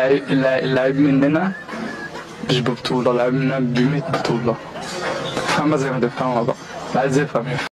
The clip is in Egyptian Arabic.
اللعيب اللعيب مننا مش ببطولة لعيب مننا ب 100 بطولة فاهمة زي ما تفهمها بقى عايز يفهم